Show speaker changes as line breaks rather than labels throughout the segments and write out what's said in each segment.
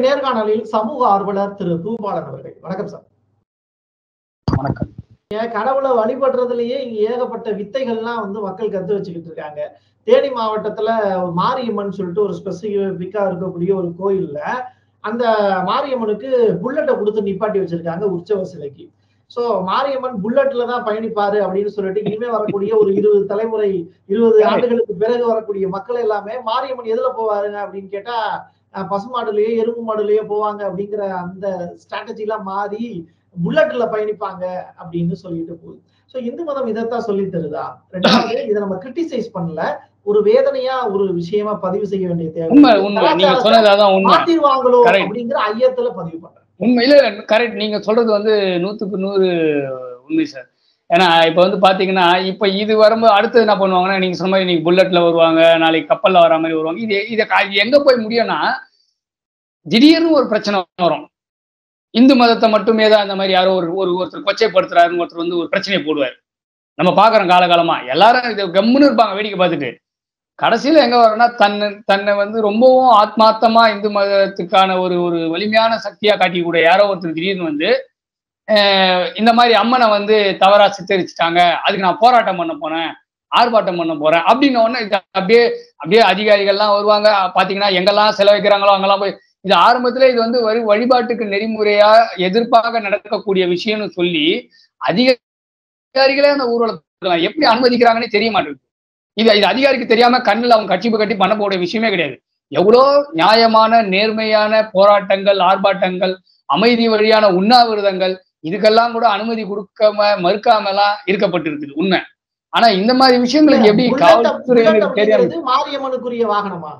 நேர்காணலில் சமூக ஆர்வலர் திரு பூபாலன் அவர்கள் வணக்கம் சார்
வணக்கம்
ஏன் கடவுளை வழிபடுறதுலயே இங்க ஏகப்பட்ட வித்தைகள்லாம் வந்து மக்கள் கத்து வச்சுக்கிட்டு இருக்காங்க தேனி மாவட்டத்துல மாரியம்மன் சொல்லிட்டு ஒரு ஸ்பெசிபிக்கா இருக்கக்கூடிய ஒரு கோயில்ல அந்த மாரியம்மனுக்கு புல்லட்டை கொடுத்து நிப்பாட்டி வச்சிருக்காங்க உற்சவ சிலைக்கு சோ மாரியம்மன் புல்லட்ல தான் பயணிப்பாரு அப்படின்னு சொல்லிட்டு இனிமே வரக்கூடிய ஒரு இருபது தலைமுறை இருபது ஆண்டுகளுக்கு பிறகு வரக்கூடிய மக்கள் எல்லாமே மாரியம்மன் எதுல போவாருங்க அப்படின்னு கேட்டா அஹ், பசுமாடுலயோ எருமை மாடுலயோ போவாங்க அப்படிங்கிற அந்த ஸ்ட்ராட்டஜி எல்லாம் மாறி புல்லட்ல பயணிப்பாங்க அப்படின்னு சொல்லிட்டு போகுது சோ இந்து மதம் இதைத்தான் சொல்லி தருதா ரெண்டாவது இதை நம்ம கிரிட்டிசைஸ் பண்ணல ஒரு வேதனையா ஒரு விஷயமா பதிவு செய்ய வேண்டிய தேவை
உண்மை உண்மை நீங்க சொன்னது அதான் உண்மை
மாத்திருவாங்களோ
Correct.
அப்படிங்கிற ஐயத்துல பதிவு பண்றேன்
உண்மையில கரெக்ட் நீங்க சொல்றது வந்து நூத்துக்கு நூறு உண்மை சார் ஏன்னா இப்ப வந்து பாத்தீங்கன்னா இப்ப இது வரும்போது அடுத்து என்ன பண்ணுவாங்கன்னா நீங்க சொன்ன மாதிரி இன்னைக்கு புல்லட்ல வருவாங்க நாளைக்கு கப்பல்ல வர மாதிரி வருவாங்க இது இதை கா- எங்க போய் முடியும்னா திடீர்னு ஒரு பிரச்சனை வரும் இந்து மதத்தை மட்டுமே தான் அந்த மாதிரி யாரோ ஒரு ஒரு ஒருத்தர் கொச்சைப்படுத்துறாருன்னு ஒருத்தர் வந்து ஒரு பிரச்சனையை போடுவார் நம்ம பாக்குறோம் காலகாலமா எல்லாரும் இது கம்முன்னு இருப்பாங்க வேடிக்கை பார்த்துட்டு கடைசியில எங்க வரோம்னா தன்னை தன்னை வந்து ரொம்பவும் ஆத்மார்த்தமா இந்து மதத்துக்கான ஒரு ஒரு வலிமையான சக்தியா காட்டிக்கூடிய யாரோ ஒருத்தர் திடீர்னு வந்து அஹ் இந்த மாதிரி அம்மனை வந்து தவறா சித்தரிச்சுட்டாங்க அதுக்கு நான் போராட்டம் பண்ண போனேன் ஆர்ப்பாட்டம் பண்ண போறேன் அப்படின்னு உடனே இது அப்படியே அப்படியே அதிகாரிகள்லாம் வருவாங்க பாத்தீங்கன்னா எங்கெல்லாம் செலவைக்கிறாங்களோ அங்கெல்லாம் போய் இது ஆரம்பத்துல இது வந்து வழி வழிபாட்டுக்கு நெறிமுறையா எதிர்ப்பாக நடக்கக்கூடிய விஷயம்னு சொல்லி அதிகாரிகளே அந்த ஊர்வலத்தை எப்படி அனுமதிக்கிறாங்கன்னே தெரிய மாட்டேங்குது இது இது அதிகாரிக்கு தெரியாம கண்ணுல அவங்க கட்சி கட்டி பண்ண போட விஷயமே கிடையாது எவ்வளோ நியாயமான நேர்மையான போராட்டங்கள் ஆர்ப்பாட்டங்கள் அமைதி வழியான உண்ணாவிரதங்கள் இதுக்கெல்லாம் கூட அனுமதி கொடுக்காம மறுக்காமலாம் இருக்கப்பட்டிருக்குது உண்மை ஆனா இந்த மாதிரி விஷயங்களுக்கு எப்படி
புல்லட்
காவல்துறையினருக்கு தெரியாம
அப்படிங்கிறது மாரியம்மனுக்குரிய வாகனமா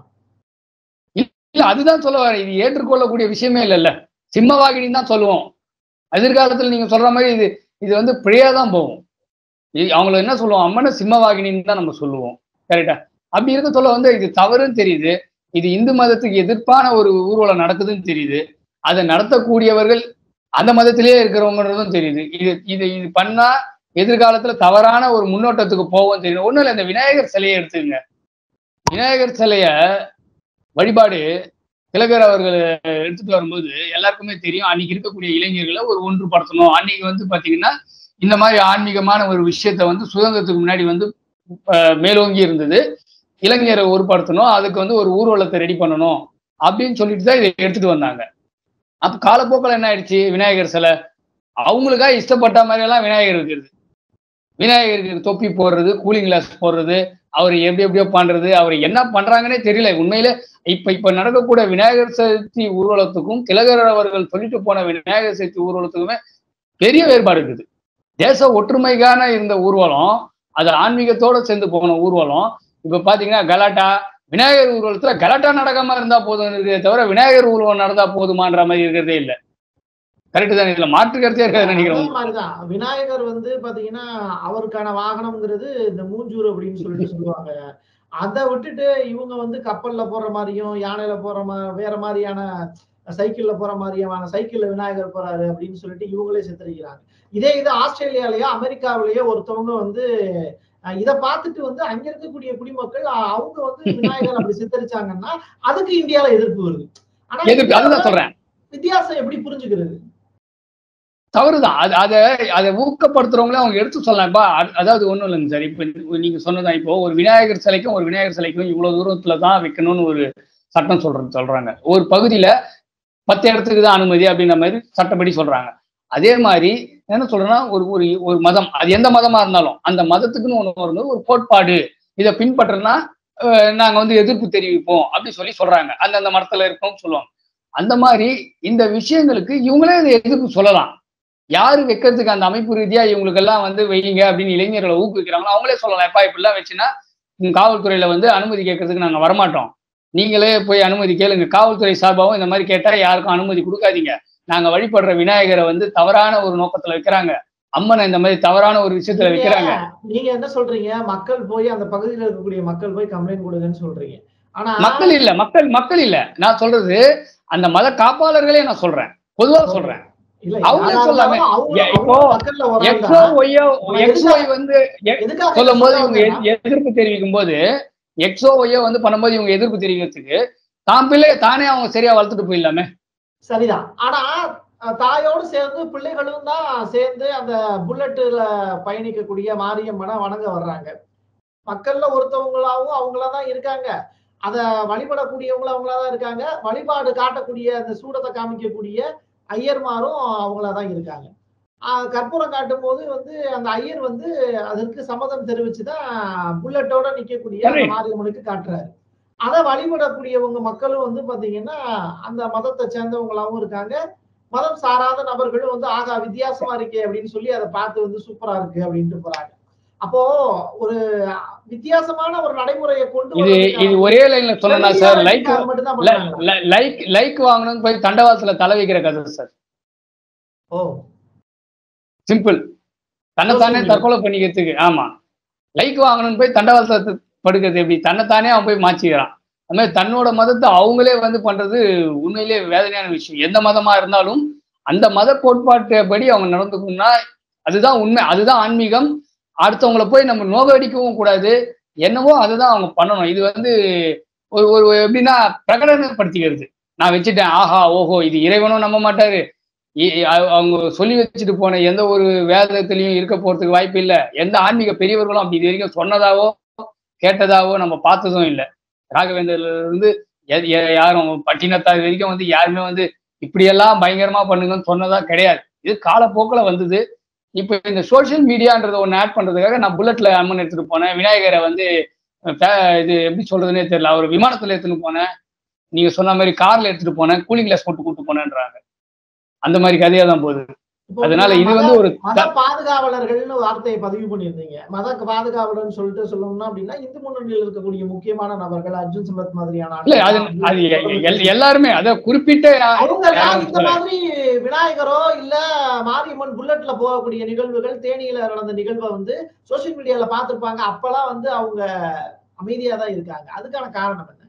இல்ல அதுதான் சொல்ல வரேன் இது ஏற்றுக்கொள்ளக்கூடிய விஷயமே இல்லைல்ல சிம்மவாகினி தான் சொல்லுவோம் எதிர்காலத்துல நீங்க சொல்ற மாதிரி இது இது வந்து பிழையா தான் போகும் இ- அவங்கள என்ன சொல்லுவோம் அம்மனை சிம்மவாகினின்னு தான் நம்ம சொல்லுவோம் கரெக்டா அப்படி இருக்க சொல்ல வந்து இது தவறுன்னு தெரியுது இது இந்து மதத்துக்கு எதிர்ப்பான ஒரு ஊர்வலம் நடக்குதுன்னு தெரியுது அதை நடத்தக்கூடியவர்கள் அந்த மதத்திலேயே இருக்கிறவங்கன்றதும் தெரியுது இது இது இது பண்ணா எதிர்காலத்துல தவறான ஒரு முன்னோட்டத்துக்கு போவோம் தெரியும் ஒண்ணும் இல்லை இந்த விநாயகர் சிலையை எடுத்துக்கங்க விநாயகர் சிலைய வழிபாடு திலகர் அவர்கள் எடுத்துட்டு வரும்போது எல்லாருக்குமே தெரியும் அன்னைக்கு இருக்கக்கூடிய இளைஞர்களை ஒரு ஒன்றுபடுத்தணும் அன்னைக்கு வந்து பாத்தீங்கன்னா இந்த மாதிரி ஆன்மீகமான ஒரு விஷயத்த வந்து சுதந்திரத்துக்கு முன்னாடி வந்து அஹ், மேலோங்கி இருந்தது இளைஞரை ஒருபடுத்தணும் அதுக்கு வந்து ஒரு ஊர்வலத்தை ரெடி பண்ணணும் அப்படின்னு சொல்லிட்டு தான் இதை எடுத்துட்டு வந்தாங்க அப்ப காலப்போக்கில் என்ன ஆயிடுச்சு விநாயகர் சிலை அவங்களுக்கா இஷ்டப்பட்ட மாதிரி எல்லாம் விநாயகர் இருக்கிறது விநாயகருக்கு தொப்பி போடுறது கூலிங் கிளாஸ் போடுறது அவர் எப்படி எப்படியோ பண்றது அவர் என்ன பண்றாங்கன்னே தெரியல உண்மையிலே இப்ப இப்ப நடக்கக்கூடிய விநாயகர் சதுர்த்தி ஊர்வலத்துக்கும் திலகர் அவர்கள் சொல்லிட்டு போன விநாயகர் சதுர்த்தி ஊர்வலத்துக்குமே பெரிய வேறுபாடு இருக்குது தேச ஒற்றுமைக்கான இருந்த ஊர்வலம் அது ஆன்மீகத்தோட சேர்ந்து போன ஊர்வலம் இப்ப பாத்தீங்கன்னா கலாட்டா விநாயகர் ஊர்வலத்துல கலாட்டா நடக்காம இருந்தா போதும் இருக்கிறதே தவிர விநாயகர் ஊர்வலம் நடந்தா போதுமான்ற மாதிரி இருக்கிறதே இல்ல கரெக்ட் தான் இதுல மாற்று கருத்தே இருக்காது
அதே
நினைக்கிறேன்
மாதிரிதான் விநாயகர் வந்து பாத்தீங்கன்னா அவருக்கான வாகனம்ங்கிறது இந்த மூஞ்சூர் அப்படின்னு சொல்லிட்டு சொல்லுவாங்க அதை விட்டுட்டு இவங்க வந்து கப்பல்ல போற மாதிரியும் யானையில போற மா வேற மாதிரியான சைக்கிள்ல போற மாதிரியான சைக்கிள்ல விநாயகர் போறாரு அப்படின்னு சொல்லிட்டு இவங்களே சித்தரிக்கிறாங்க இதே இது ஆஸ்திரேலியாலயோ அமெரிக்காவிலயோ ஒருத்தவங்க வந்து அஹ், இத பார்த்துட்டு வந்து அங்க இருக்கக்கூடிய குடிமக்கள் அஹ், அவங்க வந்து விநாயகர் அப்படி சித்தரிச்சாங்கன்னா அதுக்கு இந்தியால எதிர்ப்பு வருது ஆனா
எதுக்கு அதுதான் சொல்றேன்
வித்தியாசம் எப்படி புரிஞ்சுக்கிறது
தவறுதான் அது அதை அதை ஊக்கப்படுத்துறவங்களே அவங்க எடுத்து சொல்லலாம் இப்ப அ- அதாவது ஒண்ணும் இல்லைங்க சார் இப்ப நீங்க சொன்னதான் இப்போ ஒரு விநாயகர் சிலைக்கும் ஒரு விநாயகர் சிலைக்கும் இவ்வளவு தூரத்துல தான் வைக்கணும்னு ஒரு சட்டம் சொல்றது சொல்றாங்க ஒரு பகுதியில பத்து இடத்துக்கு தான் அனுமதி அப்படின்ற மாதிரி சட்டப்படி சொல்றாங்க அதே மாதிரி என்ன சொல்றேன்னா ஒரு ஒரு ஒரு மதம் அது எந்த மதமா இருந்தாலும் அந்த மதத்துக்குன்னு ஒண்ணு வரும்போது ஒரு கோட்பாடு இதை பின்பற்றனா நாங்க வந்து எதிர்ப்பு தெரிவிப்போம் அப்படி சொல்லி சொல்றாங்க அந்தந்த மரத்துல இருக்கோம்னு சொல்லுவாங்க அந்த மாதிரி இந்த விஷயங்களுக்கு இவங்களே இதை எதிர்ப்பு சொல்லலாம் யாரு வைக்கிறதுக்கு அந்த அமைப்பு ரீதியா இவங்களுக்கு எல்லாம் வந்து வைங்க அப்படின்னு இளைஞர்களை ஊக்குவிக்கிறாங்களோ அவங்களே சொல்லலாம் எப்பா இப்படிலாம் வச்சுன்னா உங்க காவல்துறையில வந்து அனுமதி கேட்கறதுக்கு நாங்க வரமாட்டோம் நீங்களே போய் அனுமதி கேளுங்க காவல்துறை சார்பாகவும் இந்த மாதிரி கேட்டா யாருக்கும் அனுமதி கொடுக்காதீங்க நாங்க வழிபடுற விநாயகரை வந்து தவறான ஒரு நோக்கத்துல வைக்கிறாங்க அம்மனை இந்த மாதிரி தவறான ஒரு விஷயத்துல வைக்கிறாங்க
நீங்க என்ன சொல்றீங்க மக்கள் போய் அந்த பகுதியில இருக்கக்கூடிய மக்கள் போய் கம்ப்ளைண்ட் கொடுங்கன்னு சொல்றீங்க ஆனா
மக்கள் இல்ல மக்கள் மக்கள் இல்ல நான் சொல்றது அந்த மத காப்பாளர்களே நான் சொல்றேன் பொதுவா சொல்றேன்
இல்ல
அவங்களே
யாரா
சொல்லாமே.
இருந்தாலும் அவங்க-
ஏ, இப்போ
அவங்க மக்கள்ல ஒரு ஆள்
எக்ஸோ
தான்.
ஒய்யோ
நம்ம
எக்ஸோ ஒய் வந்து எ-
எதுக்காக
சொல்லும் போது
சொல்ல
இவங்க
வந்தேன்னா,
எ- எதிர்ப்பு தெரிவிக்கும் போது எக்ஸோ ஒய்யோ வந்து பண்ணும்போது இவங்க எதிர்ப்பு தெரிவிக்கிறதுக்கு தான் பிள்ளை தானே அவங்க சரியா வளர்த்துட்டு போயிடலாமே
சரிதான் ஆனா அஹ், தாயோடு சேர்ந்து பிள்ளைகளும் தான் சேர்ந்து அந்த புல்லட்டுல பயணிக்கக்கூடிய மாரியம்மனை வணங்க வர்றாங்க மக்கள்ல ஒருத்தவங்களாவும் அவங்களா தான் இருக்காங்க அத வழிபடக்கூடியவங்களும் அவங்களா தான் இருக்காங்க வழிபாடு காட்டக்கூடிய அந்த சூடத்தை காமிக்கக்கூடிய ஐயர்மாரும் அவங்களா தான் இருக்காங்க ஆஹ் கற்பூரம் காட்டும் போது வந்து அந்த ஐயர் வந்து அதற்கு சம்மதம் தெரிவிச்சுதான் புல்லட்டோட நிக்கக்கூடிய அந்த
Correct.
மாரியம்மனுக்கு காட்டுறாரு அதை வழிபடக்கூடியவங்க மக்களும் வந்து பாத்தீங்கன்னா அந்த மதத்தை சேர்ந்தவங்களாவும் இருக்காங்க மதம் சாராத நபர்களும் வந்து ஆகா வித்தியாசமா இருக்கே அப்படின்னு சொல்லி அதை பார்த்து வந்து சூப்பரா இருக்கு அப்படின்ட்டு போறாங்க அப்போ ஒரு வித்தியாசமான ஒரு நடைமுறையை கொண்டு
இது
வர்றதுக்கான
இது ஒரே லைன்ல சொன்னா சார் லைக்
வெளியாளர்களுக்காக மட்டும்தான் பண்றாங்களா?
லைக் லைக் வாங்கணும்னு போய் தண்டவாசல தலை வைக்கிற கதை சார்
ஓ
சிம்பிள் தன்னைத்தானே
Social media.
தற்கொலை பண்ணிக்கிறதுக்கு ஆமா லைக் வாங்கணும்னு போய் தண்டவாசல படுக்கிறது எப்படி தன்னைத்தானே அவன் போய் மாச்சிக்கிறான் அது மாதிரி தன்னோட மதத்தை அவங்களே வந்து பண்றது உண்மையிலேயே வேதனையான விஷயம் எந்த மதமா இருந்தாலும் அந்த மத கோட்பாட்டுப்படி அவங்க நடந்துக்கணும்னா அதுதான் உண்மை அதுதான் ஆன்மீகம் அடுத்தவங்கள போய் நம்ம நோகடிக்கவும் கூடாது என்னவோ அதுதான் அவங்க பண்ணணும் இது வந்து ஒரு ஒரு எப்படின்னா பிரகடனப்படுத்திக்கிறது நான் வச்சுட்டேன் ஆஹா ஓஹோ இது இறைவனும் நம்ப மாட்டாரு இ- இ- அவ- அவங்க சொல்லி வச்சுட்டு போன எந்த ஒரு வேதத்திலையும் இருக்க போறதுக்கு வாய்ப்பு இல்லை எந்த ஆன்மீக பெரியவர்களும் அப்படி இது வரைக்கும் சொன்னதாவோ கேட்டதாவோ நம்ம பார்த்ததும் இல்லை ராகவேந்தர்ல இருந்து எ- எ- யாரும் பட்டினத்தார் வரைக்கும் வந்து யாருமே வந்து இப்படியெல்லாம் பயங்கரமா பண்ணுங்கன்னு சொன்னதா கிடையாது இது காலப்போக்கில் வந்தது இப்போ இந்த சோஷியல் மீடியான்றத ஒன்று ஆட் பண்றதுக்காக நான் புல்லட்ல அம்மன் எடுத்துட்டு போனேன் விநாயகரை வந்து அஹ், பே- இது எப்படி சொல்றதுனே தெரியல அவர் விமானத்துல எடுத்துட்டு போனேன் நீங்க சொன்ன மாதிரி கார்ல எடுத்துட்டு போனேன் கூலிங் கிளாஸ் போட்டு கூட்டு போனேன்றாங்க அந்த மாதிரி கதையா தான் போகுது
இப்போ
அதனால இது
மத-
வந்து ஒரு
மத பாதுகாவலர்கள்னு வார்த்தையை பதிவு பண்ணியிருந்தீங்க மத பாதுகாவலர்னு சொல்லிட்டு சொல்லணும்னா அப்படின்னா இந்து முன்னணியில் இருக்கக்கூடிய முக்கியமான நபர்கள் அர்ஜுன் சம்பத் மாதிரியான
இல்ல அது
ஆட்கள்
அது எ- எல்- எல்லாருமே அத குறிப்பிட்ட
அவங்க எல்லாம்
யாரும்
இந்த
சொல்லல.
மாதிரி விநாயகரோ இல்ல மாரியம்மன் புல்லட்ல போகக்கூடிய நிகழ்வுகள் தேனியில நடந்த நிகழ்வை வந்து சோசியல் மீடியால பார்த்திருப்பாங்க அப்பெல்லாம் வந்து அவங்க அமைதியா தான் இருக்காங்க அதுக்கான காரணம் என்ன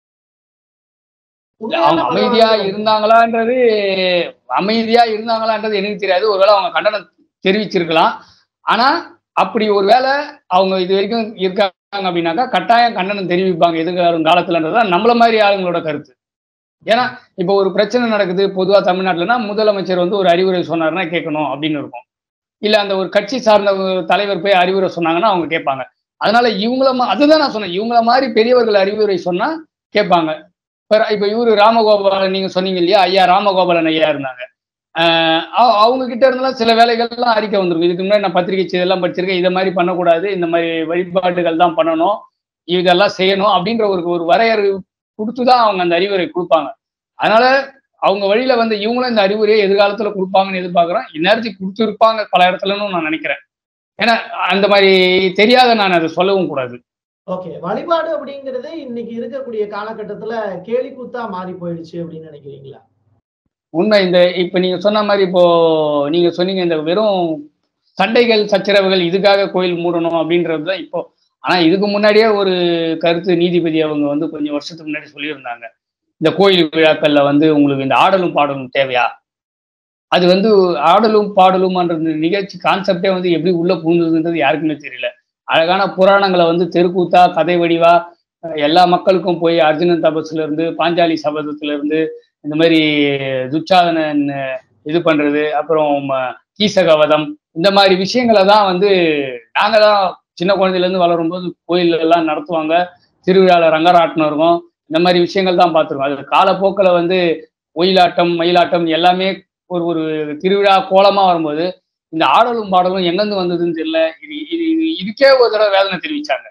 இல்ல, அவங்க
உண்மையான
அமைதியா
மதவாதிகள்
இருந்தாங்களான்றது அமைதியா இருந்தாங்களான்றது எனக்கு தெரியாது ஒருவேளை அவங்க கண்டனம் தெரிவிச்சிருக்கலாம் ஆனா அப்படி ஒருவேளை அவங்க இது வரைக்கும் இருக்காங்க அப்படின்னாக்கா கட்டாயம் கண்டனம் தெரிவிப்பாங்க எதிர்காலம் காலத்துலன்றதுதான் நம்மள மாதிரி ஆளுங்களோட கருத்து ஏன்னா இப்போ ஒரு பிரச்சனை நடக்குது பொதுவா தமிழ்நாட்டுலன்னா முதலமைச்சர் வந்து ஒரு அறிவுரை சொன்னாருன்னா கேட்கணும் அப்படின்னு இருக்கும் இல்ல அந்த ஒரு கட்சி சார்ந்த ஒரு தலைவர் போய் அறிவுரை சொன்னாங்கன்னா அவங்க கேட்பாங்க அதனால இவங்கள மா- அதுதான் நான் சொன்னேன் இவங்கள மாதிரி பெரியவர்கள் அறிவுரை சொன்னா கேட்பாங்க இப்ப இப்ப இவரு ராமகோபாலன் நீங்க சொன்னீங்க இல்லையா ஐயா ராமகோபாலன் ஐயா இருந்தாங்க ஆஹ் அவ- அவங்க கிட்ட இருந்தெல்லாம் சில வேலைகள்லாம் அறிக்கை வந்திருக்கும் இதுக்கு முன்னாடி நான் பத்திரிகை செய்தியெல்லாம் படிச்சிருக்கேன் இதை மாதிரி பண்ணக்கூடாது இந்த மாதிரி வழிபாடுகள் தான் பண்ணணும் இதெல்லாம் செய்யணும் அப்படின்ற ஒரு ஒரு வரையறை கொடுத்துதான் அவங்க அந்த அறிவுரை கொடுப்பாங்க அதனால அவங்க வழியில வந்து இவங்களும் இந்த அறிவுரையை எதிர்காலத்துல கொடுப்பாங்கன்னு எதிர்பார்க்கிறேன் இந்நேரத்துக்கு கொடுத்துருப்பாங்க பல இடத்துலன்னு நான் நினைக்கிறேன் ஏன்னா அந்த மாதிரி தெரியாத நான் அதை சொல்லவும் கூடாது
ஓகே வழிபாடு அப்படிங்கிறது இன்னைக்கு இருக்கக்கூடிய காலகட்டத்துல கேலி கூத்தா மாறி போயிடுச்சு அப்படின்னு நினைக்கிறீங்களா
உண்மை இந்த இப்ப நீங்க சொன்ன மாதிரி இப்போ நீங்க சொன்னீங்க இந்த வெறும் சண்டைகள் சச்சரவுகள் இதுக்காக கோயில் மூடணும் அப்படின்றது தான் இப்போ ஆனா இதுக்கு முன்னாடியே ஒரு கருத்து நீதிபதி அவங்க வந்து கொஞ்சம் வருஷத்துக்கு முன்னாடி சொல்லியிருந்தாங்க இந்த கோயில் விழாக்கள்ல வந்து உங்களுக்கு இந்த ஆடலும் பாடலும் தேவையா அது வந்து ஆடலும் பாடலும்ன்ற இந்த நிகழ்ச்சி கான்செப்டே வந்து எப்படி உள்ள புகுந்ததுன்றது யாருக்குமே தெரியல அழகான புராணங்களை வந்து தெருக்கூத்தா கதை வடிவா அஹ் எல்லா மக்களுக்கும் போய் அர்ஜுனன் தபஸ்ல இருந்து பாஞ்சாலி சபதத்துல இருந்து இந்த மாதிரி துச்சாதனன் இது பண்றது அப்புறம் ம- கீசகவதம் இந்த மாதிரி விஷயங்களை தான் வந்து நாங்க தான் சின்ன குழந்தையில இருந்து வளரும்போது கோயில் எல்லாம் நடத்துவாங்க திருவிழால ரங்கராட்டினம் இருக்கும் இந்த மாதிரி விஷயங்கள் தான் பார்த்துருக்கோம் அது காலப்போக்கில் வந்து ஒயிலாட்டம் மயிலாட்டம் எல்லாமே ஒரு ஒரு திருவிழா கோலமா வரும்போது இந்த ஆடலும் பாடலும் எங்கேருந்து வந்ததுன்னு தெரியல இது இது இது இதுக்கே ஒரு தடவை வேதனை தெரிவிச்சாங்க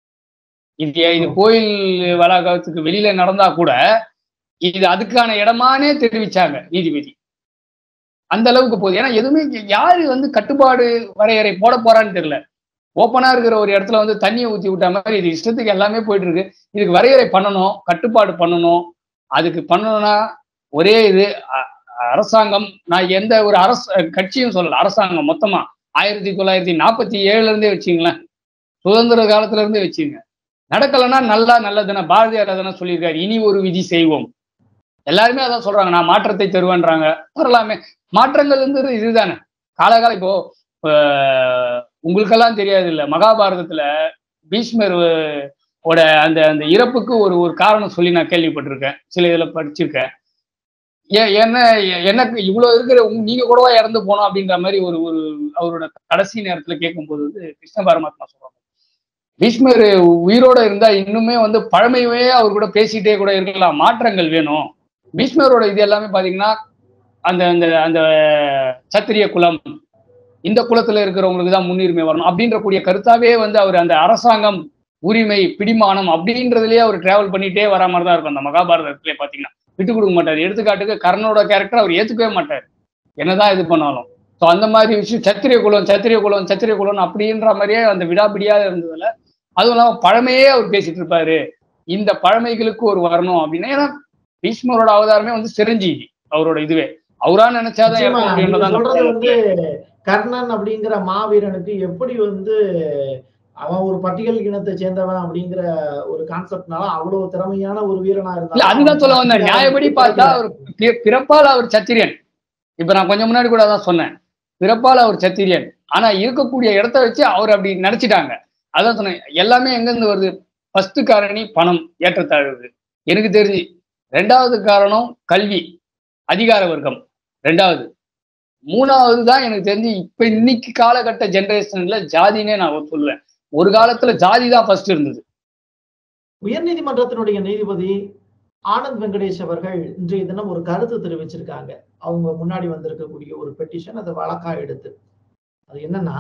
இது இது கோயில் வளாகத்துக்கு வெளியில நடந்தா கூட இது அதுக்கான இடமானே தெரிவிச்சாங்க நீதிபதி அந்த அளவுக்கு போகுது ஏன்னா எதுவுமே இங்க யாரு வந்து கட்டுப்பாடு வரையறை போட போறான்னு தெரியல ஓப்பனா இருக்கிற ஒரு இடத்துல வந்து தண்ணியை ஊத்தி விட்ட மாதிரி இது இஷ்டத்துக்கு எல்லாமே போயிட்டு இருக்கு இதுக்கு வரையறை பண்ணணும் கட்டுப்பாடு பண்ணணும் அதுக்கு பண்ணணும்னா ஒரே இது அ- அரசாங்கம் நான் எந்த ஒரு அரசு கட்சியும் சொல்லல அரசாங்கம் மொத்தமா ஆயிரத்தி தொள்ளாயிரத்தி நாற்பத்தி ஏழுல இருந்தே வச்சுங்களேன் சுதந்திர காலத்துல இருந்தே வச்சுங்க நடக்கலைன்னா நல்லா நல்லதுன்னா பாரதியார் அதெல்லாம் சொல்லியிருக்காரு இனி ஒரு விதி செய்வோம் எல்லாருமே அதான் சொல்றாங்க நான் மாற்றத்தை தருவேன்றாங்க வரலாமே மாற்றங்கள் வந்து இதுதானே காலகாலம் இப்போ ஆஹ், உங்களுக்கெல்லாம் தெரியாது இல்ல மகாபாரதத்துல பீஷ்மர் அஹ், ஓட அந்த அந்த இறப்புக்கு ஒரு ஒரு காரணம் சொல்லி நான் கேள்விப்பட்டிருக்கேன் சில இதுல படிச்சிருக்கேன் ஏ- என்ன எ- எனக்கு இவ்வளவு இருக்கிற உங்க- நீங்க கூடவா இறந்து போனோம் அப்படின்ற மாதிரி ஒரு ஒரு அவரோட கடைசி நேரத்துல கேட்கும்போது வந்து கிருஷ்ண பரமாத்மா சொல்றாங்க பீஷ்மர் உயிரோட இருந்தா இன்னுமே வந்து பழமையவே அவர் கூட பேசிட்டே கூட இருக்கலாம் மாற்றங்கள் வேணும் பீஷ்மரோட இது எல்லாமே பாத்தீங்கன்னா அந்த அந்த அந்த சத்திரிய குலம் இந்த குலத்துல இருக்கிறவங்களுக்கு தான் முன்னுரிமை வரணும் அப்படின்ற கூடிய கருத்தாவே வந்து அவர் அந்த அரசாங்கம் உரிமை பிடிமானம் அப்படின்றதுலயே அவர் டிராவல் பண்ணிட்டே வர மாதிரி தான் இருக்கும் அந்த மகாபாரதத்திலே பாத்தீங்கன்னா விட்டு கொடுக்க மாட்டார் எடுத்துக்காட்டுக்கு கர்ணனோட கேரக்டர் அவர் ஏத்துக்கவே மாட்டார் என்னதான் இது பண்ணாலும் ஸோ அந்த மாதிரி விஷயம் சத்திரிய குலம் சத்திரிய குலம் சத்திரிய குலம் அப்படின்ற மாதிரியே அந்த விடாபிடியா இருந்ததுல அதுவும் இல்லாம பழமையே அவர் பேசிட்டு இருப்பாரு இந்த பழமைகளுக்கு ஒரு வரணும் அப்படின்னா ஏன்னா பீஷ்மரோட அவதாரமே வந்து சிரஞ்சீவி அவரோட இதுவே அவரா நினைச்சாதான்
நிச்சயமா,
இறக்க
நீங்க
முடியும்ன்றதான்
சொல்றது
அந்த
வந்து கர்ணன் அப்படிங்கிற மாவீரனுக்கு எப்படி வந்து அவன் ஒரு பட்டியல் இனத்தை சேர்ந்தவன் அப்படிங்கிற ஒரு கான்செப்ட்னால அவ்வளவு திறமையான ஒரு வீரனா
இல்ல
இருந்தாலும்
அதுதான் சொல்ல வந்தேன் நியாயப்படி பார்த்தா அவர் பி- பிறப்பால் அவர் சத்திரியன் இப்ப நான் கொஞ்சம் முன்னாடி கூட அதான் சொன்னேன் பிறப்பால் அவர் சத்திரியன் ஆனா இருக்கக்கூடிய இடத்த வச்சு அவர் அப்படி நினைச்சிட்டாங்க அதான் சொன்னேன் எல்லாமே எங்க இருந்து வருது ஃபர்ஸ்ட் காரணி பணம் ஏற்றத்தாழ்வு எனக்கு தெரிஞ்சு ரெண்டாவது காரணம் கல்வி அதிகார வர்க்கம் ரெண்டாவது மூணாவது தான் எனக்கு தெரிஞ்சு இப்ப இன்னைக்கு காலகட்ட ஜெனரேஷன்ல ஜாதினே நான் சொல்லுவேன் ஒரு காலத்துல ஜாதி தான் ஃபர்ஸ்ட் இருந்தது
உயர்நீதிமன்றத்தினுடைய நீதிபதி ஆனந்த் வெங்கடேஷ் அவர்கள் இன்றைய தினம் ஒரு கருத்து தெரிவிச்சிருக்காங்க அவங்க முன்னாடி வந்திருக்கக்கூடிய ஒரு பெட்டிஷன் அதை வழக்கா எடுத்து அது என்னன்னா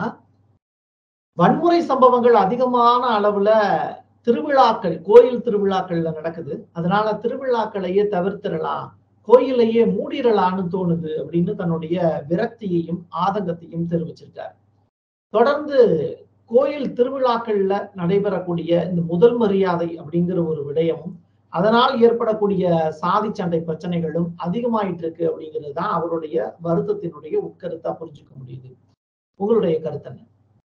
வன்முறை சம்பவங்கள் அதிகமான அளவுல திருவிழாக்கள் கோயில் திருவிழாக்கள்ல நடக்குது அதனால திருவிழாக்களையே தவிர்த்திடலாம் கோயிலையே மூடிடலான்னு தோணுது அப்படின்னு தன்னுடைய விரக்தியையும் ஆதங்கத்தையும் தெரிவிச்சிருக்கார் தொடர்ந்து கோயில் திருவிழாக்கள்ல நடைபெறக்கூடிய இந்த முதல் மரியாதை அப்படிங்கிற ஒரு விடயமும் அதனால் ஏற்படக்கூடிய சாதி சண்டை பிரச்சனைகளும் அதிகமாயிட்டு இருக்கு அப்படிங்கிறது தான் அவருடைய வருத்தத்தினுடைய உட்கருத்தா புரிஞ்சுக்க முடியுது உங்களுடைய கருத்து என்ன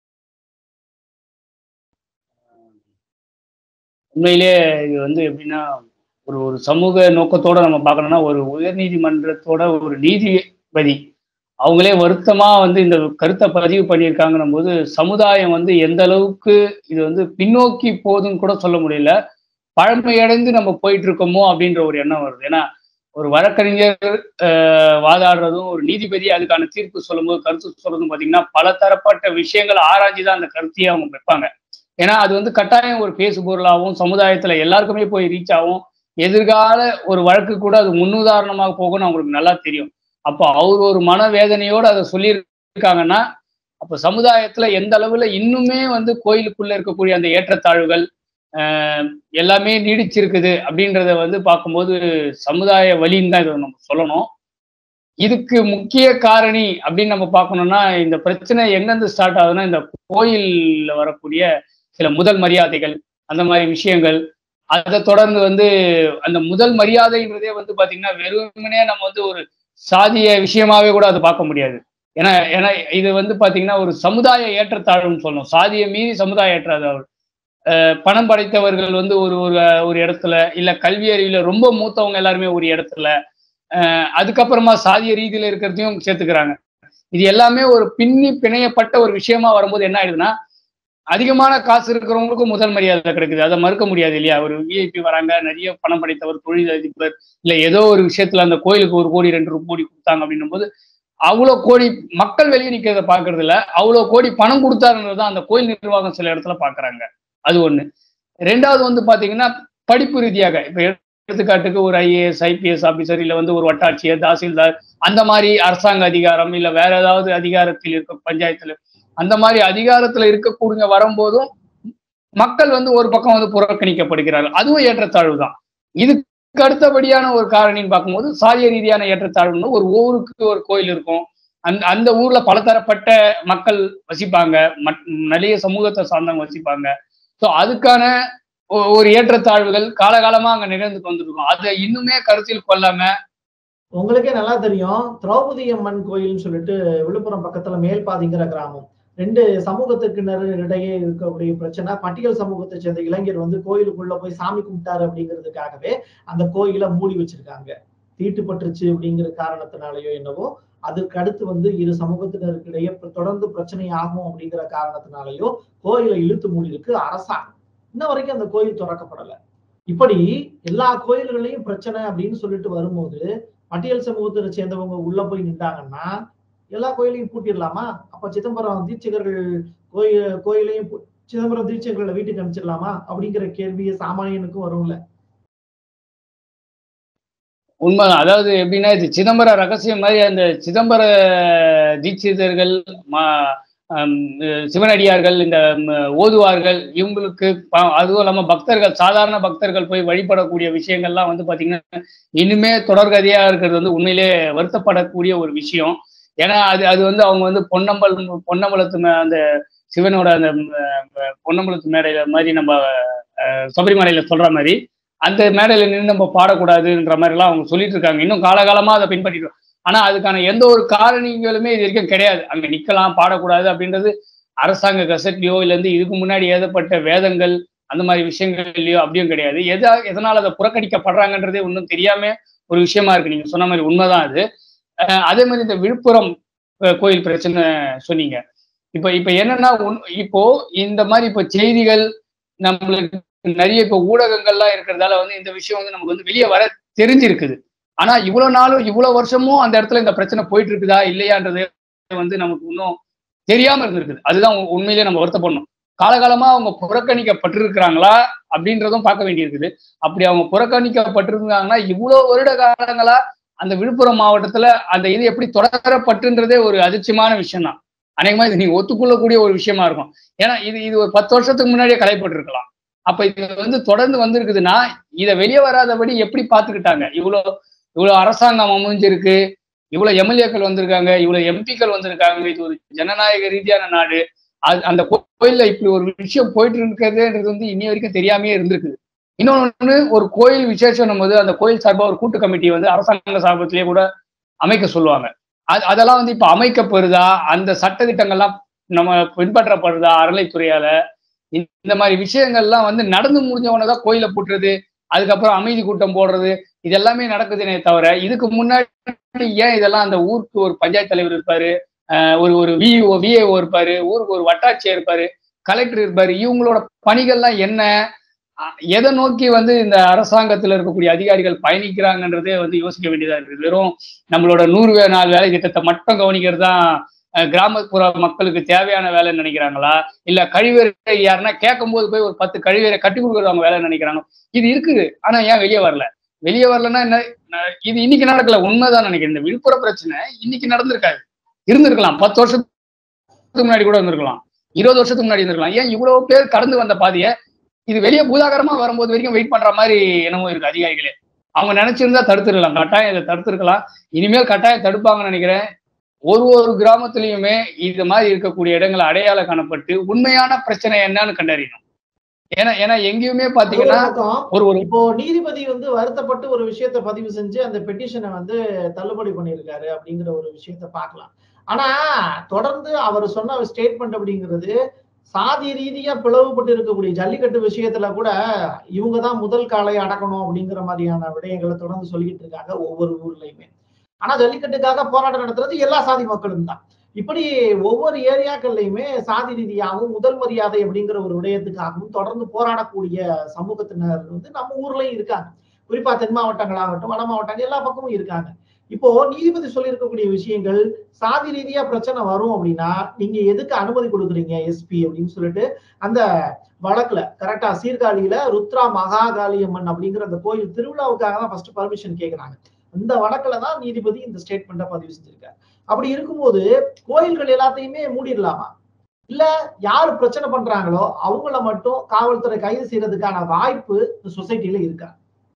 உண்மையிலே இது வந்து எப்படின்னா ஒரு ஒரு சமூக நோக்கத்தோட நம்ம பார்க்கணும்னா ஒரு உயர்நீதிமன்றத்தோட ஒரு நீதிபதி அவங்களே வருத்தமா வந்து இந்த கருத்தை பதிவு பண்ணியிருக்காங்கன்னும் போது சமுதாயம் வந்து எந்த அளவுக்கு இது வந்து பின்னோக்கி போகுதுன்னு கூட சொல்ல முடியல பழமையடைந்து நம்ம போயிட்டு இருக்கோமோ அப்படின்ற ஒரு எண்ணம் வருது ஏன்னா ஒரு வழக்கறிஞர் ஆஹ், வாதாடுறதும் ஒரு நீதிபதி அதுக்கான தீர்ப்பு சொல்லும்போது கருத்து சொல்றதும் பார்த்தீங்கன்னா பல தரப்பட்ட விஷயங்கள் ஆராய்ச்சி தான் அந்த கருத்தையே அவங்க வைப்பாங்க ஏன்னா அது வந்து கட்டாயம் ஒரு பேசு பொருளாகவும் சமுதாயத்துல எல்லாருக்குமே போய் ரீச் ஆகும் எதிர்கால ஒரு வழக்கு கூட அது முன்னுதாரணமாக போகும்னு அவங்களுக்கு நல்லா தெரியும் அப்போ அவர் ஒரு மனவேதனையோடு அதை சொல்லியிருக்காங்கன்னா அப்போ சமுதாயத்துல எந்த அளவுல இன்னுமே வந்து கோயிலுக்குள்ள இருக்கக்கூடிய அந்த ஏற்றத்தாழ்வுகள் ஆஹ், எல்லாமே நீடிச்சிருக்குது அப்படின்றத வந்து பார்க்கும்போது சமுதாய வழின்னு தான் இதை நம்ம சொல்லணும் இதுக்கு முக்கிய காரணி அப்படின்னு நம்ம பார்க்கணும்னா இந்த பிரச்சனை எங்கேருந்து ஸ்டார்ட் ஆகுதுன்னா இந்த கோயில்ல வரக்கூடிய சில முதல் மரியாதைகள் அந்த மாதிரி விஷயங்கள் அதை தொடர்ந்து வந்து அந்த முதல் மரியாதைன்றதே வந்து பாத்தீங்கன்னா வெறுமனே நம்ம வந்து ஒரு சாதிய விஷயமாவே கூட அதை பார்க்க முடியாது ஏன்னா ஏன்னா இது வந்து பாத்தீங்கன்னா ஒரு சமுதாய ஏற்றத்தாழ்வுன்னு சொல்லணும் சாதியை மீறி சமுதாய ஏற்றத்தாழ்வு அஹ் பணம் படைத்தவர்கள் வந்து ஒரு ஒரு ஒரு இடத்துல இல்ல கல்வி அறிவுல ரொம்ப மூத்தவங்க எல்லாருமே ஒரு இடத்துல அஹ் அதுக்கப்புறமா சாதிய ரீதியில இருக்கிறதையும் சேர்த்துக்கிறாங்க இது எல்லாமே ஒரு பின்னி பிணையப்பட்ட ஒரு விஷயமா வரும்போது என்ன ஆயிடுதுன்னா அதிகமான காசு இருக்கிறவங்களுக்கும் முதல் மரியாதை கிடைக்குது அதை மறுக்க முடியாது இல்லையா ஒரு விஐபி வராங்க நிறைய பணம் படைத்தவர் தொழிலதிபர் இல்ல ஏதோ ஒரு விஷயத்துல அந்த கோயிலுக்கு ஒரு கோடி ரெண்டு கோடி கொடுத்தாங்க அப்படின்னும் போது அவ்வளோ கோடி மக்கள் வெளியே நிக்கிறத பாக்குறது இல்ல அவ்வளோ கோடி பணம் கொடுத்தாருன்றது தான் அந்த கோயில் நிர்வாகம் சில இடத்துல பாக்குறாங்க அது ஒண்ணு ரெண்டாவது வந்து பாத்தீங்கன்னா படிப்பு ரீதியாக இப்ப எடுத்துக்காட்டுக்கு ஒரு ஐஏஎஸ் ஐபிஎஸ் ஆபீசர் இல்ல வந்து ஒரு வட்டாட்சியர் தாசில்தார் அந்த மாதிரி அரசாங்க அதிகாரம் இல்ல வேற ஏதாவது அதிகாரத்தில் இருக்க பஞ்சாயத்துல அந்த மாதிரி அதிகாரத்துல இருக்கக்கூடிய வரும்போதும் மக்கள் வந்து ஒரு பக்கம் வந்து புறக்கணிக்கப்படுகிறார்கள் அதுவும் ஏற்றத்தாழ்வு தான் இதுக்கு அடுத்தபடியான ஒரு காரணின்னு பார்க்கும்போது சாதிய ரீதியான ஏற்றத்தாழ்வுன்னு ஒரு ஊருக்கு ஒரு கோயில் இருக்கும் அந்த அந்த ஊர்ல பலதரப்பட்ட மக்கள் வசிப்பாங்க மட்- நிறைய சமூகத்தை சார்ந்தவங்க வசிப்பாங்க ஸோ அதுக்கான ஒ- ஒரு ஏற்றத்தாழ்வுகள் காலகாலமா அங்க நிகழ்ந்து வந்துருக்கும் அதை இன்னுமே கருத்தில் கொள்ளாம
உங்களுக்கே நல்லா தெரியும் திரௌபதி அம்மன் கோயில்னு சொல்லிட்டு விழுப்புரம் பக்கத்துல மேல்பாதிங்கிற கிராமம் ரெண்டு சமூகத்துக்கினரிடையே இருக்கக்கூடிய பிரச்சனை பட்டியல் சமூகத்தை சேர்ந்த இளைஞர் வந்து கோயிலுக்குள்ள போய் சாமி கும்பிட்டாரு அப்படிங்கிறதுக்காகவே அந்த கோயிலை மூடி வச்சிருக்காங்க தீட்டுப்பட்டுருச்சு அப்படிங்கிற காரணத்தினாலயோ என்னவோ அதுக்கு அடுத்து வந்து இரு சமூகத்தினருக்கிடையே இப்ப தொடர்ந்து பிரச்சனை ஆகும் அப்படிங்கிற காரணத்தினாலயோ கோயிலை இழுத்து மூடி இருக்கு அரசாங்கம் இன்ன வரைக்கும் அந்த கோயில் திறக்கப்படல இப்படி எல்லா கோயில்களையும் பிரச்சனை அப்படின்னு சொல்லிட்டு வரும்போது பட்டியல் சமூகத்தை சேர்ந்தவங்க உள்ள போய் நின்றாங்கன்னா எல்லா கோயிலையும் பூட்டிடலாமா அப்ப சிதம்பரம் தீட்சிகர்கள் கோயில் கோயிலையும் பூ- சிதம்பரம் தீட்சிகர்களை வீட்டுக்கு அனுப்பிச்சிடலாமா அப்படிங்கிற கேள்வியை சாமானியனுக்கும் வரும்ல
உண்மைதான் அதாவது எப்படின்னா இது சிதம்பர ரகசியம் மாதிரி அந்த சிதம்பர தீட்சிதர்கள் ம- ஹம், சிவனடியார்கள் இந்த ம், ஓதுவார்கள் இவங்களுக்கு ப- அதுவும் இல்லாம பக்தர்கள் சாதாரண பக்தர்கள் போய் வழிபடக்கூடிய விஷயங்கள்லாம் வந்து பாத்தீங்கன்னா இனிமே தொடர்கதையா இருக்கிறது வந்து உண்மையிலே வருத்தப்படக்கூடிய ஒரு விஷயம் ஏன்னா அது அது வந்து அவங்க வந்து பொன்னம்பல் பொன்னம்பலத்து மே- அந்த சிவனோட அந்த ம், அஹ், பொன்னம்பலத்து மேடையில மாதிரி நம்ம அஹ், சபரிமலையில சொல்ற மாதிரி அந்த மேடையில நின்று நம்ம பாடக்கூடாதுன்ற மாதிரி எல்லாம் அவங்க சொல்லிட்டு இருக்காங்க இன்னும் காலகாலமா அதை பின்பற்றிட்டு ஆனா அதுக்கான எந்த ஒரு காரணிகளுமே இது வரைக்கும் கிடையாது அங்க நிக்கலாம் பாடக்கூடாது அப்படின்றது அரசாங்க கசட்லயோ இல்ல இருந்து இதுக்கு முன்னாடி எழுதப்பட்ட வேதங்கள் அந்த மாதிரி விஷயங்கள்லயோ அப்படியும் கிடையாது எதா எதனால அதை புறக்கணிக்கப்படுறாங்கன்றதே ஒன்றும் தெரியாம ஒரு விஷயமா இருக்கு நீங்க சொன்ன மாதிரி உண்மைதான் அது அஹ் அதே மாதிரி இந்த விழுப்புரம் அஹ், கோயில் பிரச்சனை சொன்னீங்க இப்ப இப்ப என்னன்னா உன்- இப்போ இந்த மாதிரி இப்ப செய்திகள் நம்மளுக்கு நிறைய இப்ப ஊடகங்கள்லாம் இருக்கிறதால வந்து இந்த விஷயம் வந்து நமக்கு வந்து வெளியே வர தெரிஞ்சிருக்குது ஆனா இவ்வளவு நாளும் இவ்வளவு வருஷமும் அந்த இடத்துல இந்த பிரச்சனை போயிட்டு இருக்குதா இல்லையான்றது வந்து நமக்கு இன்னும் தெரியாம இருந்திருக்குது அதுதான் உ- உண்மையிலேயே நம்ம வருத்தப்படணும் காலகாலமா அவங்க புறக்கணிக்கப்பட்டிருக்கிறாங்களா அப்படின்றதும் பார்க்க வேண்டியிருக்குது அப்படி அவங்க புறக்கணிக்கப்பட்டிருந்தாங்கன்னா இவ்வளவு வருட காலங்களா அந்த விழுப்புரம் மாவட்டத்துல அந்த இது எப்படி தொடரப்பட்டுன்றதே ஒரு அதிர்ச்சியமான விஷயம் தான் அநேகமா இது நீங்க ஒத்துக்கொள்ளக்கூடிய ஒரு விஷயமா இருக்கும் ஏன்னா இது இது ஒரு பத்து வருஷத்துக்கு முன்னாடியே கலைப்பட்டிருக்கலாம் அப்ப இது வந்து தொடர்ந்து வந்திருக்குதுன்னா இதை வெளியே வராதபடி எப்படி பார்த்துக்கிட்டாங்க இவ்வளோ இவ்வளோ அரசாங்கம் அமைஞ்சிருக்கு இவ்வளவு எம்எல்ஏக்கள் வந்திருக்காங்க இவ்வளவு எம்பிக்கள் வந்திருக்காங்க இது ஒரு ஜனநாயக ரீதியான நாடு அது அந்த கோ- கோயில்ல இப்படி ஒரு விஷயம் போயிட்டு இருக்கிறதுன்றது வந்து இன்னி வரைக்கும் தெரியாமையே இருந்திருக்குது இன்னொன்னு ஒரு கோயில் விசேஷம் போது அந்த கோயில் சார்பா ஒரு கூட்டு கமிட்டி வந்து அரசாங்க சார்பத்திலேயே கூட அமைக்க சொல்லுவாங்க அது அதெல்லாம் வந்து இப்ப அமைக்கப்படுதா அந்த சட்ட திட்டங்கள்லாம் நம்ம பின்பற்றப்படுதா அறநிலைத்துறையால இந்த- இந்த மாதிரி விஷயங்கள்லாம் வந்து நடந்து முடிஞ்சவன தான் கோயிலை பூட்டுறது அதுக்கப்புறம் அமைதி கூட்டம் போடுறது இது எல்லாமே நடக்குதுனே தவிர இதுக்கு முன்னாடி ஏன் இதெல்லாம் அந்த ஊருக்கு ஒரு பஞ்சாயத்து தலைவர் இருப்பாரு ஆஹ் ஒரு ஒரு விஓ விஏஓ இருப்பாரு ஊருக்கு ஒரு வட்டாட்சியர் இருப்பாரு கலெக்டர் இருப்பாரு இவங்களோட பணிகள்லாம் என்ன அஹ் எதை நோக்கி வந்து இந்த அரசாங்கத்துல இருக்கக்கூடிய அதிகாரிகள் பயணிக்கிறாங்கன்றதே வந்து யோசிக்க வேண்டியதா இருக்குது வெறும் நம்மளோட நூறு வே- நாள் வேலை திட்டத்தை மட்டும் கவனிக்கிறது தான் அஹ் கிராமப்புற மக்களுக்கு தேவையான வேலைன்னு நினைக்கிறாங்களா இல்ல கழிவறை யாருன்னா கேட்கும் போது போய் ஒரு பத்து கழிவறை கட்டி கொடுக்குறது அவங்க வேலைன்னு நினைக்கிறாங்க இது இருக்குது ஆனா ஏன் வெளியே வரல வெளியே வரலன்னா என்ன ந- இது இன்னைக்கு நடக்கல உண்மைதான் நினைக்கிறேன் இந்த விழுப்புரம் பிரச்சனை இன்னைக்கு நடந்திருக்காது இருந்திருக்கலாம் பத்து வருஷத்துக்கு முன்னாடி கூட இருந்திருக்கலாம் இருபது வருஷத்துக்கு முன்னாடி இருந்திருக்கலாம் ஏன் இவ்வளவு பேர் கடந்து வந்த பாதையை இது வெளியே பூதாகரமா வரும்போது வரைக்கும் வெயிட் பண்ற மாதிரி என்னமோ இருக்கு அதிகாரிகளே அவங்க நினைச்சிருந்தா தடுத்துருக்கலாம் கட்டாயம் இதை தடுத்துருக்கலாம் இனிமேல் கட்டாயம் தடுப்பாங்கன்னு நினைக்கிறேன் ஒரு ஒரு கிராமத்திலயுமே இது மாதிரி இருக்கக்கூடிய இடங்களை அடையாளம் காணப்பட்டு உண்மையான பிரச்சனை என்னன்னு கண்டறியணும் ஏன்னா ஏன்னா எங்கேயுமே
அது ஒரு
பாத்தீங்கன்னா
பக்கம்
ஒரு ஒரு
இப்போ நீதிபதி வந்து வருத்தப்பட்டு ஒரு விஷயத்த பதிவு செஞ்சு அந்த பெட்டிஷனை வந்து தள்ளுபடி பண்ணியிருக்காரு அப்படிங்கிற ஒரு விஷயத்த பார்க்கலாம் ஆனா தொடர்ந்து அவர் சொன்ன ஸ்டேட்மெண்ட் அப்படிங்கிறது சாதி ரீதியா பிளவுபட்டு இருக்கக்கூடிய ஜல்லிக்கட்டு விஷயத்துல கூட இவங்க தான் முதல் காலை அடக்கணும் அப்படிங்கிற மாதிரியான விடயங்களை தொடர்ந்து சொல்லிட்டு இருக்காங்க ஒவ்வொரு ஊர்லயுமே ஆனா ஜல்லிக்கட்டுக்காக போராட்டம் நடத்துறது எல்லா சாதி மக்களும் தான் இப்படி ஒவ்வொரு ஏரியாக்கள்லயுமே சாதி ரீதியாகவும் முதல் மரியாதை அப்படிங்கிற ஒரு விடயத்துக்காகவும் தொடர்ந்து போராடக்கூடிய சமூகத்தினர் வந்து நம்ம ஊர்லயும் இருக்காங்க குறிப்பா தென் மாவட்டங்களாகட்டும் வட மாவட்டங்கள் எல்லா பக்கமும் இருக்காங்க இப்போ நீதிபதி சொல்லியிருக்கக்கூடிய விஷயங்கள் சாதி ரீதியா பிரச்சனை வரும் அப்படின்னா நீங்க எதுக்கு அனுமதி கொடுக்குறீங்க எஸ்பி அப்படின்னு சொல்லிட்டு அந்த வழக்குல கரெக்டா சீர்காழியில ருத்ரா மகாகாளியம்மன் அப்படிங்கிற அந்த கோயில் திருவிழாவுக்காக தான் ஃபர்ஸ்ட் பர்மிஷன் கேக்குறாங்க இந்த வழக்குல தான் நீதிபதி இந்த ஸ்டேட்மெண்ட்டை பதிவு செஞ்சிருக்காரு அப்படி இருக்கும்போது கோயில்கள் எல்லாத்தையுமே மூடிடலாமா இல்ல யாரு பிரச்சனை பண்றாங்களோ அவங்கள மட்டும் காவல்துறை கைது செய்யறதுக்கான வாய்ப்பு இந்த சொசைட்டில இருக்கா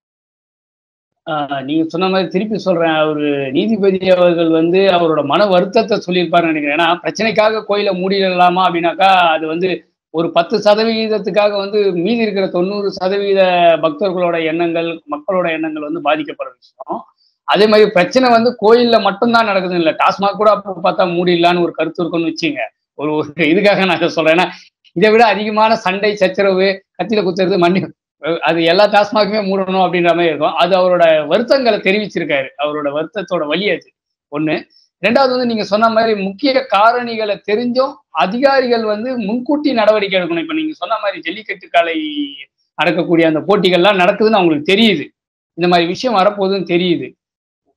ஆஹ் நீங்க சொன்ன மாதிரி திருப்பி சொல்றேன் அவரு நீதிபதி அவர்கள் வந்து அவரோட மன வருத்தத்தை சொல்லியிருப்பாருன்னு நினைக்கிறேன் ஏன்னா பிரச்சனைக்காக கோயிலை மூடிடலாமா அப்படின்னாக்கா அது வந்து ஒரு பத்து சதவிகிதத்துக்காக வந்து மீதி இருக்கிற தொண்ணூறு சதவீத பக்தர்களோட எண்ணங்கள் மக்களோட எண்ணங்கள் வந்து பாதிக்கப்படுற விஷயம் அதே மாதிரி பிரச்சனை வந்து கோயில்ல மட்டும்தான் நடக்குது இல்லை டாஸ்மாக் கூட அப்போ பார்த்தா மூடிடலான்னு ஒரு கருத்து இருக்குன்னு வச்சுங்க ஒரு ஒரு இதுக்காக நான் இதை சொல்றேன் ஏன்னா இதை விட அதிகமான சண்டை சச்சரவு கத்தியில குத்துறது மண்ணி அது எல்லா டாஸ்மாக்குமே மூடணும் அப்படின்ற மாதிரி இருக்கும் அது அவரோட வருத்தங்களை தெரிவிச்சிருக்காரு அவரோட வருத்தத்தோட வழி அது ஒண்ணு ரெண்டாவது வந்து நீங்க சொன்ன மாதிரி முக்கிய காரணிகளை தெரிஞ்சும் அதிகாரிகள் வந்து முன்கூட்டி நடவடிக்கை எடுக்கணும் இப்ப நீங்க சொன்ன மாதிரி ஜல்லிக்கட்டு காலை நடக்கக்கூடிய அந்த போட்டிகள்லாம் நடக்குதுன்னு அவங்களுக்கு தெரியுது இந்த மாதிரி விஷயம் வரப்போகுதுன்னு தெரியுது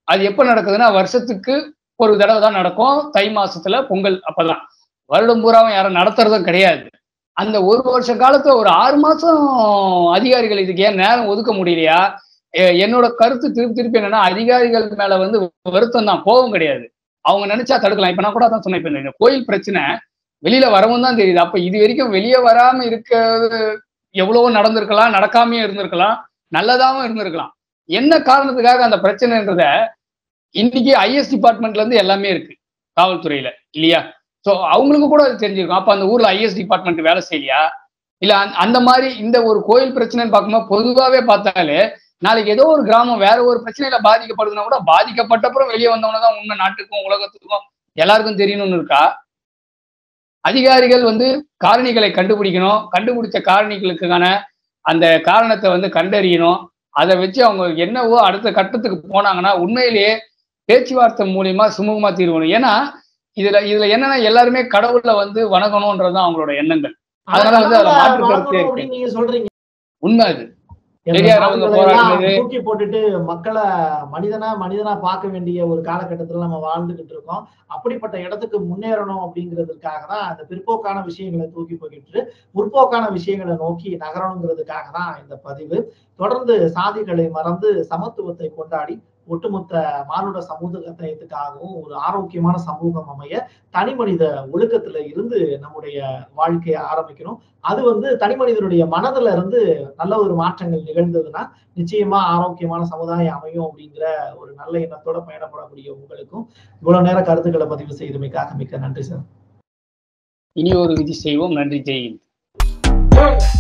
அது எப்ப நடக்குதுன்னா வருஷத்துக்கு ஒரு தடவை தான் நடக்கும் தை மாசத்துல பொங்கல் அப்பதான் வருடம் பூராவும் யாரும் நடத்துறதும் கிடையாது அந்த ஒரு வருஷ காலத்துல ஒரு ஆறு மாசம் அதிகாரிகள் இதுக்கு ஏன் நேரம் ஒதுக்க முடியலையா எ- என்னோட கருத்து திருப்பி திருப்பி என்னன்னா அதிகாரிகள் மேல வந்து வருத்தம் தான் கோபம் கிடையாது அவங்க நினைச்சா தடுக்கலாம் இப்ப நான் கூட தான் சொன்னேன் இப்ப இந்த கோயில் பிரச்சனை வெளியில வரவும் தான் தெரியுது அப்ப இது வரைக்கும் வெளியே வராம இருக்கிறது எவ்வளவோ நடந்திருக்கலாம் நடக்காமயே இருந்திருக்கலாம் நல்லதாவும் இருந்திருக்கலாம் என்ன காரணத்துக்காக அந்த பிரச்சனைன்றத இன்னைக்கு ஐஎஸ் டிபார்ட்மெண்ட்ல இருந்து எல்லாமே இருக்கு காவல்துறையில இல்லையா சோ அவங்களுக்கு கூட அது தெரிஞ்சிருக்கும் அப்ப அந்த ஊர்ல ஐஎஸ் டிபார்ட்மெண்ட் வேலை செய்யலையா இல்ல அந்த- அந்த மாதிரி இந்த ஒரு கோயில் பிரச்சனைன்னு பார்க்கும்போது பொதுவாவே பார்த்தாலே நாளைக்கு ஏதோ ஒரு கிராமம் வேற ஒரு பிரச்சனையில பாதிக்கப்படுதுன்னா கூட பாதிக்கப்பட்டப்புறம் வெளியே வந்தவங்க தான் உண்மை நாட்டுக்கும் உலகத்துக்கும் எல்லாருக்கும் தெரியணும்னு இருக்கா அதிகாரிகள் வந்து காரணிகளை கண்டுபிடிக்கணும் கண்டுபிடிச்ச காரணிகளுக்கான அந்த காரணத்தை வந்து கண்டறியணும் அதை வச்சு அவங்க என்னவோ அடுத்த கட்டத்துக்கு போனாங்கன்னா உண்மையிலேயே பேச்சுவார்த்தை மூலியமா சுமூகமா தீர்வணும் ஏன்னா இதுல இதுல என்னன்னா எல்லாருமே கடவுளை வந்து வணங்கணும்ன்றதுதான் அவங்களோட எண்ணங்கள் அதனால வந்து அதுல மாற்று கருத்தே
வளர்க்கணும்
இருக்கு.
அப்படின்னு நீங்க சொல்றீங்க
உண்மை அது
இந்த
பெரியார் அவங்க
சாதிகளை எல்லாம்
போராடினது.
தூக்கி போட்டுட்டு மக்களை மனிதனா மனிதனா பார்க்க வேண்டிய ஒரு காலகட்டத்துல நம்ம வாழ்ந்துகிட்டு இருக்கோம் அப்படிப்பட்ட இடத்துக்கு முன்னேறணும் அப்படிங்கிறதுக்காக தான் அந்த பிற்போக்கான விஷயங்களை தூக்கி போக்கிட்டு முற்போக்கான விஷயங்களை நோக்கி நகரணுங்கிறதுக்காக தான் இந்த பதிவு தொடர்ந்து சாதிகளை மறந்து சமத்துவத்தை கொண்டாடி ஒட்டுமொத்த மானுட சமூகத்துக்காகவும் ஒரு ஆரோக்கியமான சமூகம் அமைய தனி மனித ஒழுக்கத்துல இருந்து நம்முடைய வாழ்க்கையை ஆரம்பிக்கணும் அது வந்து தனி மனிதனுடைய மனதுல இருந்து நல்ல ஒரு மாற்றங்கள் நிகழ்ந்ததுன்னா நிச்சயமா ஆரோக்கியமான சமுதாயம் அமையும் அப்படிங்கிற ஒரு நல்ல எண்ணத்தோட பயணப்படக்கூடிய உங்களுக்கும் இவ்வளவு நேரம் கருத்துக்களை பதிவு செய்தமைக்காக மிக்க நன்றி சார்
இனி ஒரு விதி செய்வோம் நன்றி ஜெயின்